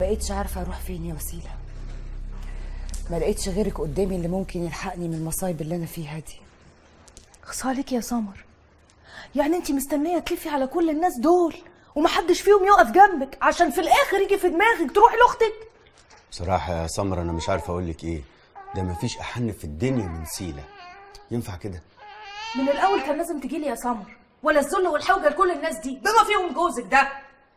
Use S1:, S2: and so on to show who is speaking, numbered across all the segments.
S1: بقيتش عارفه اروح فين يا وسيله ما لقيتش غيرك قدامي اللي ممكن يلحقني من المصايب اللي انا فيها دي
S2: خصالك يا سمر يعني انت مستنيه تلفي على كل الناس دول ومحدش فيهم يقف جنبك عشان في الاخر يجي في دماغك تروحي لاختك
S3: بصراحة يا سمر أنا مش عارف أقول لك إيه ده مفيش أحن في الدنيا من سيلة ينفع كده
S2: من الاول كان لازم تجيلي يا سمر ولا الذل والحوجه لكل الناس دي بما فيهم جوزك ده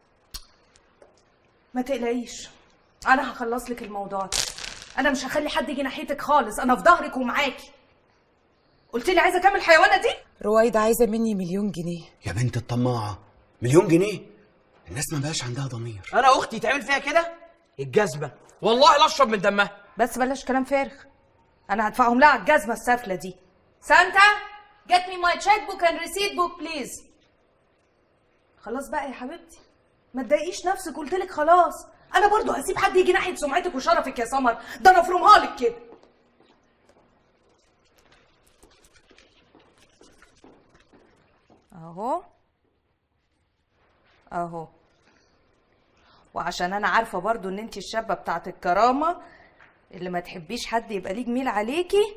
S2: ما تقلقيش انا هخلص لك الموضوع ده انا مش هخلي حد يجي ناحيتك خالص انا في ظهرك ومعاكي قلت لي عايزه اكمل حيوانه دي
S1: رويد عايزه مني مليون جنيه
S3: يا بنت الطماعة مليون جنيه الناس ما بقاش عندها ضمير
S4: انا اختي تعمل فيها كده الجزمه والله لا اشرب من دمها
S2: بس بلاش كلام فارغ انا هدفعهم لها على الجزمه السافله دي سانتا get me my checkbook and receipt book please خلاص بقى يا حبيبتي ما تضايقيش نفسك قلت لك خلاص انا برضو هسيب حد يجي ناحيه سمعتك وشرفك يا سمر ده انا افرمها لك كده اهو اهو وعشان انا عارفه برضو ان انت الشابه بتاعت الكرامه اللي ما تحبيش حد يبقى ليه جميل عليكي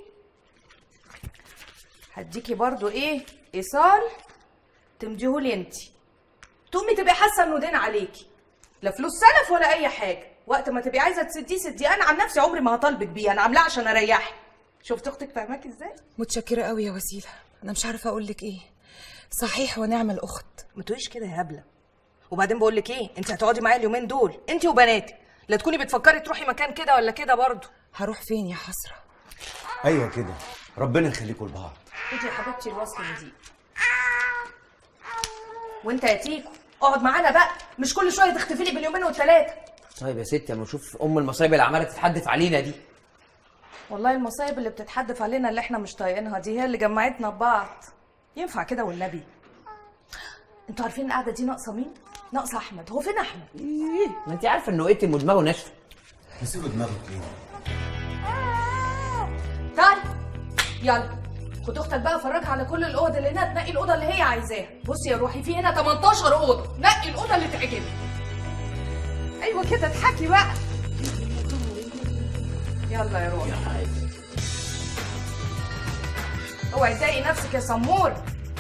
S2: هديكي برضو ايه ايصال تمديهولي انت تقومي تبقي حاسه انه دين عليكي لا فلوس سلف ولا اي حاجه وقت ما تبقي عايزه تسديه سديه انا عن نفسي عمري ما هطالبك بيه انا عاملاه عشان اريحك شفت اختك فاهماكي ازاي
S1: متشكره قوي يا وسيله انا مش عارفه اقول لك ايه صحيح ونعم الاخت
S2: ما تقوليش كده يا هبله وبعدين بقول لك ايه انت هتقعدي معايا اليومين دول انت وبناتك لا تكوني بتفكري تروحي مكان كده ولا كده برضه
S1: هروح فين يا حسره
S3: أيوة كده ربنا يخليكم لبعض
S2: انت يا حبيبتي الوصل دي وانت يا تيكو اقعد معانا بقى مش كل شويه تختفي لي باليومين والثلاثه
S4: طيب يا ستي اما نشوف ام المصايب اللي عماله تتحدف علينا دي
S2: والله المصايب اللي بتتحدف علينا اللي احنا مش طايقينها دي هي اللي جمعتنا ببعض ينفع كده والنبي انتوا عارفين القعده دي ناقصه مين ناقصه احمد هو فين احمد
S4: ما انت عارفه انه قتل ودماغه ناشفه
S3: نسيبوا دماغك ليه
S2: تعالي يلا خد اختك بقى فرجها على كل الاوض اللي هنا تنقي الاوضه اللي هي عايزاها بصي يا روحي في هنا 18 اوضه نقي الاوضه اللي تعجبك ايوه كده اضحكي بقى يلا يا روحي اوعي تضايقي نفسك يا سمور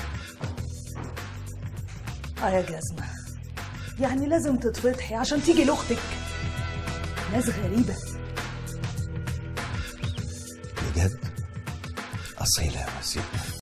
S2: اه يا جزمه يعني لازم تتفضحي عشان تيجي لاختك ناس غريبه
S3: بجد أصيلة يا وسيلة